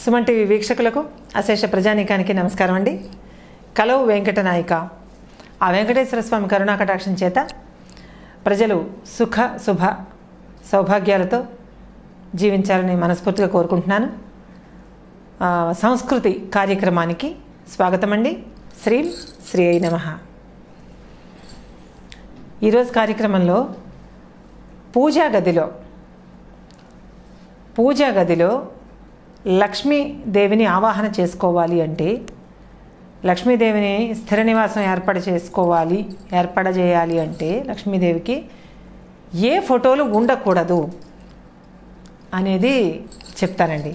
Suman TV వీక్షకులకు అశేష ప్రజానీకానికి నమస్కారం అండి కలవు వెంకట నాయిక ఆ వెంకటేశ్వర స్వామి కరుణాకటాక్షం చేత ప్రజలు సుఖ శుభ సౌభాగ్యాలతో జీవించాలని మనస్ఫూర్తిగా కోరుకుంటున్నాను ఆ, సంస్కృతి కార్యక్రమానికి స్వాగతం అండి శ్రీ శ్రీ అయి నమ ఈరోజు కార్యక్రమంలో పూజా గదిలో పూజా గదిలో లక్ష్మీదేవిని ఆవాహన చేసుకోవాలి అంటే లక్ష్మీదేవిని స్థిర నివాసం ఏర్పాటు చేసుకోవాలి ఏర్పడజేయాలి అంటే లక్ష్మీదేవికి ఏ ఫోటోలు ఉండకూడదు అనేది చెప్తానండి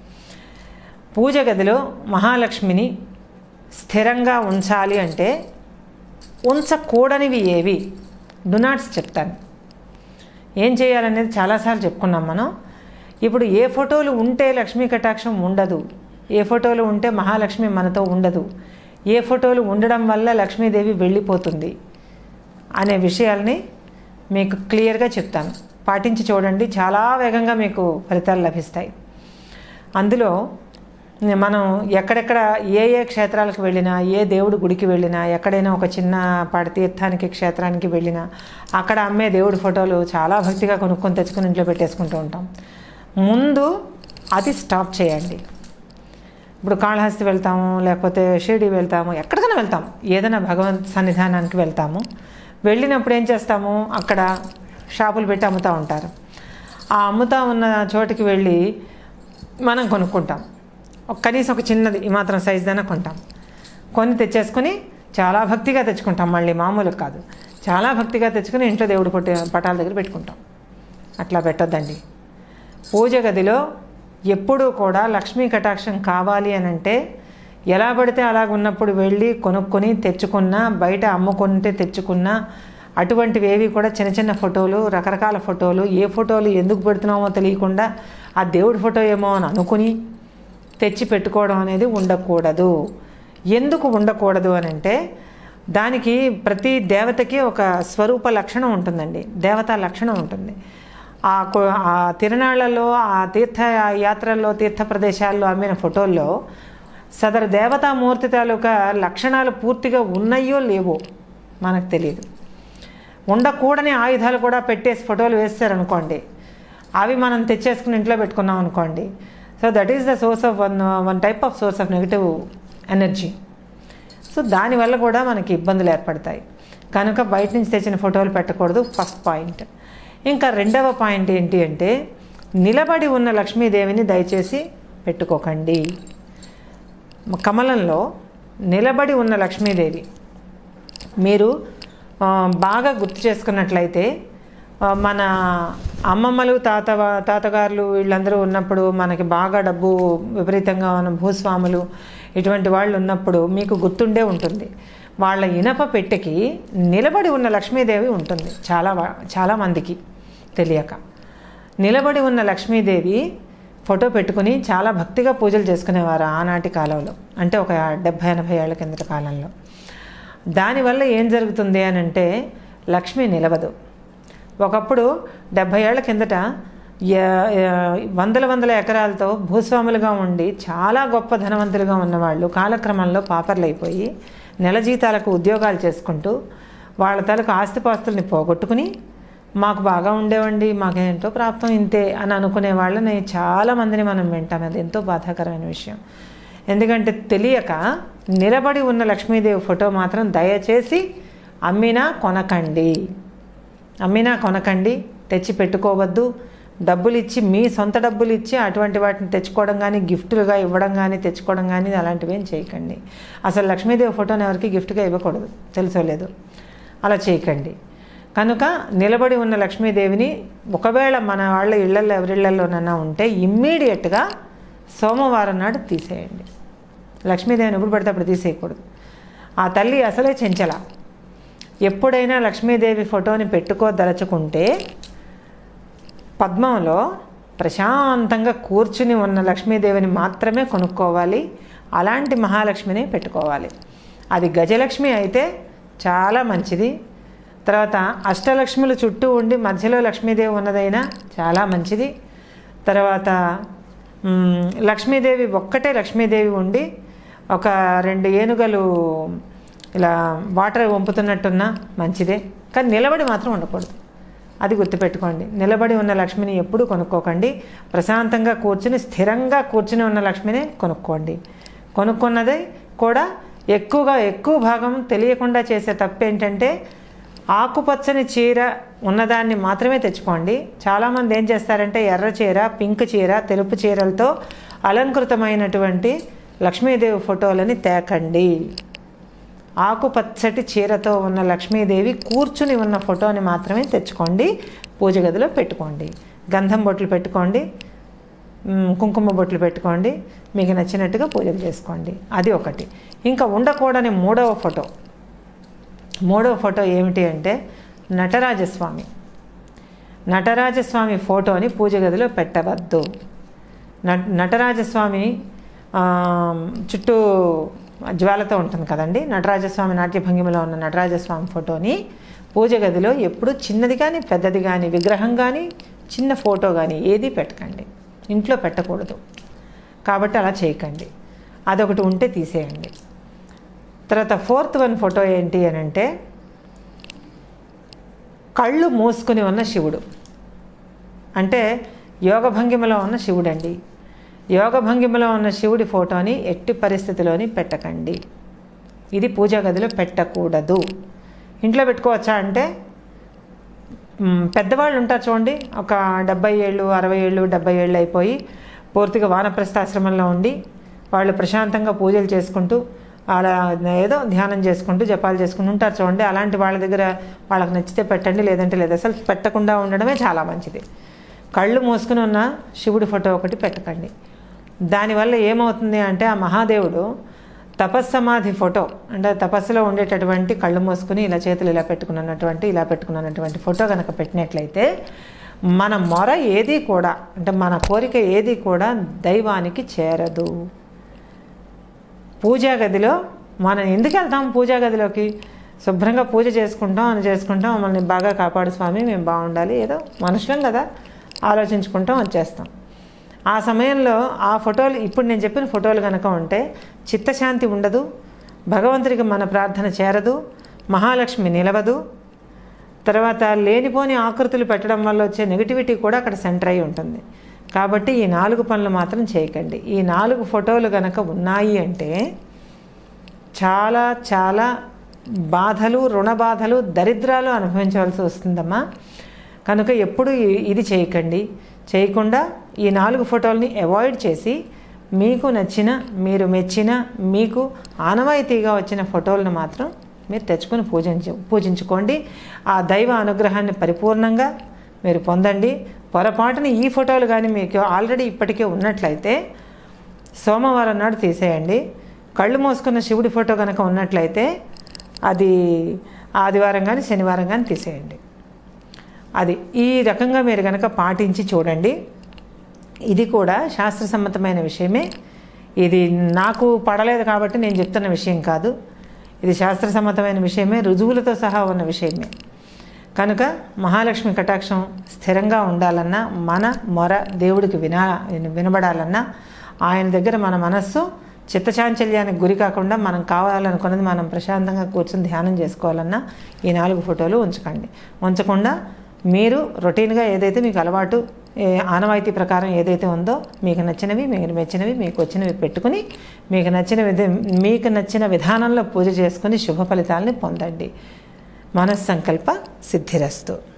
పూజ గదిలో మహాలక్ష్మిని స్థిరంగా ఉంచాలి అంటే ఉంచకూడనివి ఏవి డునాట్స్ చెప్తాను ఏం చేయాలనేది చాలాసార్లు చెప్పుకున్నాం మనం ఇప్పుడు ఏ ఫోటోలు ఉంటే లక్ష్మీ కటాక్షం ఉండదు ఏ ఫోటోలు ఉంటే మహాలక్ష్మి మనతో ఉండదు ఏ ఫోటోలు ఉండడం వల్ల లక్ష్మీదేవి వెళ్ళిపోతుంది అనే విషయాల్ని మీకు క్లియర్గా చెప్తాను పాటించి చూడండి చాలా వేగంగా మీకు ఫలితాలు లభిస్తాయి అందులో మనం ఎక్కడెక్కడ ఏ ఏ క్షేత్రాలకు వెళ్ళినా ఏ దేవుడి గుడికి వెళ్ళినా ఎక్కడైనా ఒక చిన్న పాటి తీర్థానికి క్షేత్రానికి వెళ్ళినా అక్కడ అమ్మే దేవుడి ఫోటోలు చాలా భక్తిగా కొనుక్కొని తెచ్చుకొని ఇంట్లో పెట్టేసుకుంటూ ఉంటాం ముందు అది స్టాప్ చేయండి ఇప్పుడు కాళహస్తి వెళ్తాము లేకపోతే షిరిడి వెళ్తాము ఎక్కడికైనా వెళ్తాం ఏదైనా భగవంత్ సన్నిధానానికి వెళ్తాము వెళ్ళినప్పుడు ఏం చేస్తాము అక్కడ షాపులు పెట్టి అమ్ముతూ ఉంటారు ఆ అమ్ముతా ఉన్న చోటికి వెళ్ళి మనం కొనుక్కుంటాం ఒక కనీసం ఒక చిన్నది ఈ మాత్రం సైజ్ దాకా కొంటాం కొని తెచ్చేసుకుని చాలా భక్తిగా తెచ్చుకుంటాం మళ్ళీ మామూలు కాదు చాలా భక్తిగా తెచ్చుకుని ఇంట్లో దేవుడి పొట్టి పటాల దగ్గర పెట్టుకుంటాం అట్లా పెట్టొద్దండి పూజ గదిలో ఎప్పుడూ కూడా లక్ష్మీ కటాక్షం కావాలి అని అంటే ఎలా పడితే అలాగ ఉన్నప్పుడు వెళ్ళి కొనుక్కొని తెచ్చుకున్నా బయట అమ్ముకుంటే తెచ్చుకున్నా అటువంటివి ఏవి కూడా చిన్న చిన్న ఫోటోలు రకరకాల ఫోటోలు ఏ ఫోటోలు ఎందుకు పెడుతున్నామో తెలియకుండా ఆ దేవుడి ఫోటో ఏమో అని అనుకుని తెచ్చి పెట్టుకోవడం అనేది ఉండకూడదు ఎందుకు ఉండకూడదు అని అంటే దానికి ప్రతి దేవతకి ఒక స్వరూప లక్షణం ఉంటుందండి దేవతా లక్షణం ఉంటుంది ఆ కొ- ఆ తిరునాళ్లలో ఆ తీర్థ యాత్రల్లో తీర్థ ప్రదేశాల్లో అమ్మిన ఫోటోల్లో సదరు దేవతామూర్తి తాలూకా లక్షణాలు పూర్తిగా ఉన్నాయో లేవో మనకు తెలియదు ఉండకూడని ఆయుధాలు కూడా పెట్టేసి ఫోటోలు వేస్తారనుకోండి అవి మనం తెచ్చేసుకుని ఇంట్లో పెట్టుకున్నాం అనుకోండి so that is the source of one one type of source of negative energy so దానివల్ల కూడా మనకి ఇబ్బందులు ఏర్పడతాయి కనుక బయట నుంచి తెచ్చిన ఫోటోలు పెట్టకూడదు ఫస్ట్ పాయింట్ ఇంకా రెండవ పాయింట్ ఏంటి అంటే నిలబడి ఉన్న లక్ష్మీదేవిని దయచేసి పెట్టుకోకండి కమలంలో నిలబడి ఉన్న లక్ష్మీదేవి మీరు ఆ, బాగా గుర్తు చేసుకున్నట్లయితే ఆ, మన అమ్మమ్మలు తాత తాతగారులు వీళ్ళందరూ ఉన్నప్పుడు మనకి బాగా డబ్బు విపరీతంగా ఉన్న భూస్వాములు ఇటువంటి వాళ్ళు ఉన్నప్పుడు మీకు గుర్తుండే ఉంటుంది వాళ్ళ ఇనప పెట్టెకి నిలబడి ఉన్న లక్ష్మీదేవి ఉంటుంది చాలా వా- చాలా మందికి తెలియక నిలబడి ఉన్న లక్ష్మీదేవి ఫోటో పెట్టుకుని చాలా భక్తిగా పూజలు చేసుకునేవారు ఆనాటి కాలంలో అంటే ఒక డెబ్భై ఎనభై ఏళ్ళ కిందటి కాలంలో దానివల్ల ఏం జరుగుతుంది అని అంటే లక్ష్మి నిలవదు ఒకప్పుడు డెబ్భై ఏళ్ల కిందట య- య- వందల వందల ఎకరాలతో భూస్వాములుగా ఉండి చాలా గొప్ప ధనవంతులుగా ఉన్నవాళ్ళు కాలక్రమంలో పాపర్లైపోయి నెల జీతాలకు ఉద్యోగాలు చేసుకుంటూ వాళ్ళ తలకు ఆస్తిపాస్తుల్ని పోగొట్టుకుని మాకు బాగా ఉండేవండి మాకేంటో ప్రాప్తం ఇంతే అని అనుకునే వాళ్ళని చాలా మందిని మనం వింటాం అది ఎంతో బాధాకరమైన విషయం ఎందుకంటే తెలియక నిలబడి ఉన్న లక్ష్మీదేవి ఫోటో మాత్రం దయచేసి అమ్మినా కొనకండి అమ్మినా కొనకండి తెచ్చి పెట్టుకోవద్దు డబ్బులు ఇచ్చి మీ సొంత డబ్బులు ఇచ్చి అటువంటి వాటిని తెచ్చుకోవడం కానీ గిఫ్టులుగా ఇవ్వడం కానీ తెచ్చుకోవడం కానీ అలాంటివి ఏం చేయకండి అసలు లక్ష్మీదేవి ఫోటోని ఎవరికి గిఫ్ట్గా ఇవ్వకూడదు తెలుసో లేదు అలా చేయకండి కనుక నిలబడి ఉన్న లక్ష్మీదేవిని ఒకవేళ మన వాళ్ళ ఇళ్లలో ఎవరిళ్లలోనన్నా ఉంటే ఇమ్మీడియట్గా సోమవారం నాడు తీసేయండి లక్ష్మీదేవిని ఎప్పుడు పడితే అప్పుడు తీసేయకూడదు ఆ తల్లి అసలే చెంచల ఎప్పుడైనా లక్ష్మీదేవి ఫోటోని పెట్టుకోదలుచుకుంటే పద్మంలో ప్రశాంతంగా కూర్చుని ఉన్న లక్ష్మీదేవిని మాత్రమే కొనుక్కోవాలి అలాంటి మహాలక్ష్మిని పెట్టుకోవాలి అది గజలక్ష్మి అయితే చాలా మంచిది తర్వాత అష్టలక్ష్ములు చుట్టూ ఉండి మధ్యలో లక్ష్మీదేవి ఉన్నదైనా చాలా మంచిది తర్వాత మ్, లక్ష్మీదేవి ఒక్కటే లక్ష్మీదేవి ఉండి ఒక రెండు ఏనుగలు ఇలా వాటర్ వంపుతున్నట్టున్నా మంచిదే కానీ నిలబడి మాత్రం ఉండకూడదు అది గుర్తుపెట్టుకోండి నిలబడి ఉన్న లక్ష్మిని ఎప్పుడూ కొనుక్కోకండి ప్రశాంతంగా కూర్చుని స్థిరంగా కూర్చుని ఉన్న లక్ష్మిని కొనుక్కోండి కొనుక్కున్నది కూడా ఎక్కువగా ఎక్కువ భాగం తెలియకుండా చేసే తప్పు ఏంటంటే ఆకుపచ్చని చీర ఉన్నదాన్ని మాత్రమే తెచ్చుకోండి చాలామంది ఏం చేస్తారంటే ఎర్ర చీర పింక్ చీర తెలుపు చీరలతో అలంకృతమైనటువంటి లక్ష్మీదేవి ఫోటోలని తేకండి ఆకుపచ్చటి చీరతో ఉన్న లక్ష్మీదేవి కూర్చుని ఉన్న ఫోటోని మాత్రమే తెచ్చుకోండి పూజ గదిలో పెట్టుకోండి గంధం బొట్లు పెట్టుకోండి మ్, కుంకుమ బొట్లు పెట్టుకోండి మీకు నచ్చినట్టుగా పూజలు చేసుకోండి అది ఒకటి ఇంకా ఉండకూడని మూడవ ఫోటో మూడవ ఫోటో ఏమిటి అంటే నటరాజస్వామి నటరాజస్వామి ఫోటోని పూజ గదిలో పెట్టవద్దు నట నటరాజస్వామి ఆ, చుట్టూ జ్వాలతో ఉంటుంది కదండి నటరాజస్వామి నాట్య భంగిమలో ఉన్న నటరాజస్వామి ఫోటోని పూజ గదిలో ఎప్పుడు చిన్నది కానీ పెద్దది కానీ విగ్రహం కానీ చిన్న ఫోటో కానీ ఏది పెట్టకండి ఇంట్లో పెట్టకూడదు కాబట్టి అలా చేయకండి అదొకటి ఉంటే తీసేయండి తర్వాత ఫోర్త్ వన్ ఫోటో ఏంటి అని అంటే కళ్ళు మూసుకుని ఉన్న శివుడు అంటే యోగ భంగిమలో ఉన్న శివుడు అండి యోగ భంగిమలో ఉన్న శివుడి ఫోటోని ఎట్టి పరిస్థితిలోని పెట్టకండి ఇది పూజా గదిలో పెట్టకూడదు ఇంట్లో పెట్టుకోవచ్చా అంటే మ్, పెద్దవాళ్ళు ఉంటారు చూడండి ఒక డెబ్బై ఏళ్ళు అరవై ఏళ్ళు డెబ్బై ఏళ్ళు అయిపోయి పూర్తిగా వానప్రస్థాశ్రమంలో ఉండి వాళ్ళు ప్రశాంతంగా పూజలు చేసుకుంటూ అలా ఏదో ధ్యానం చేసుకుంటూ జపాలు చేసుకుంటూ ఉంటారు చూడండి అలాంటి వాళ్ళ దగ్గర వాళ్ళకి నచ్చితే పెట్టండి లేదంటే లేదు అసలు పెట్టకుండా ఉండడమే చాలా మంచిది కళ్ళు మూసుకుని ఉన్న శివుడి ఫోటో ఒకటి పెట్టకండి దానివల్ల ఏమవుతుంది అంటే ఆ మహాదేవుడు తపస్సమాధి ఫోటో అంటే తపస్సులో ఉండేటటువంటి కళ్ళు మూసుకుని ఇలా చేతులు ఇలా పెట్టుకున్నటువంటి ఇలా పెట్టుకున్నటువంటి ఫోటో కనుక పెట్టినట్లయితే మన మొర ఏది కూడా అంటే మన కోరిక ఏది కూడా దైవానికి చేరదు పూజా గదిలో మనం ఎందుకు వెళ్తాం పూజా గదిలోకి శుభ్రంగా పూజ చేసుకుంటాం అని చేసుకుంటాం మమ్మల్ని బాగా కాపాడు స్వామి మేము బాగుండాలి ఏదో మనుషులం కదా ఆలోచించుకుంటాం వచ్చేస్తాం ఆ సమయంలో ఆ ఫోటోలు ఇప్పుడు నేను చెప్పిన ఫోటోలు కనుక ఉంటే చిత్తశాంతి ఉండదు భగవంతుడికి మన ప్రార్థన చేరదు మహాలక్ష్మి నిలవదు తర్వాత లేనిపోని ఆకృతులు పెట్టడం వల్ల వచ్చే నెగిటివిటీ కూడా అక్కడ సెంటర్ అయి ఉంటుంది కాబట్టి ఈ నాలుగు పనులు మాత్రం చేయకండి ఈ నాలుగు ఫోటోలు కనుక ఉన్నాయి అంటే చాలా చాలా బాధలు రుణ బాధలు దరిద్రాలు అనుభవించవలసి వస్తుందమ్మా కనుక ఎప్పుడు ఇ- ఇది చేయకండి చేయకుండా ఈ నాలుగు ఫోటోల్ని అవాయిడ్ చేసి మీకు నచ్చిన మీరు మెచ్చిన మీకు ఆనవాయితీగా వచ్చిన ఫోటోలను మాత్రం మీరు తెచ్చుకొని పూజించు పూజించుకోండి ఆ దైవ అనుగ్రహాన్ని పరిపూర్ణంగా మీరు పొందండి పొరపాటున ఈ ఫోటోలు కానీ మీకు ఆల్రెడీ ఇప్పటికే ఉన్నట్లయితే సోమవారం నాడు తీసేయండి కళ్ళు మూసుకున్న శివుడి ఫోటో కనుక ఉన్నట్లయితే అది ఆదివారం కానీ శనివారం కానీ తీసేయండి అది ఈ రకంగా మీరు కనుక పాటించి చూడండి ఇది కూడా శాస్త్రసమ్మతమైన విషయమే ఇది నాకు పడలేదు కాబట్టి నేను చెప్తున్న విషయం కాదు ఇది శాస్త్రసమ్మతమైన విషయమే రుజువులతో సహా ఉన్న విషయమే కనుక మహాలక్ష్మి కటాక్షం స్థిరంగా ఉండాలన్నా మన మొర దేవుడికి వినా వినబడాలన్నా ఆయన దగ్గర మన మనస్సు చిత్తచాంచల్యానికి గురి కాకుండా మనం కావాలనుకున్నది మనం ప్రశాంతంగా కూర్చొని ధ్యానం చేసుకోవాలన్నా ఈ నాలుగు ఫోటోలు ఉంచకండి ఉంచకుండా మీరు రొటీన్గా ఏదైతే మీకు అలవాటు ఏ ఆనవాయితీ ప్రకారం ఏదైతే ఉందో మీకు నచ్చినవి మీకు మెచ్చినవి మీకు వచ్చినవి పెట్టుకుని మీకు నచ్చిన విధ మీకు నచ్చిన విధానంలో పూజ చేసుకుని శుభ ఫలితాలని పొందండి మనస్సంకల్ప సిద్ధిరస్తు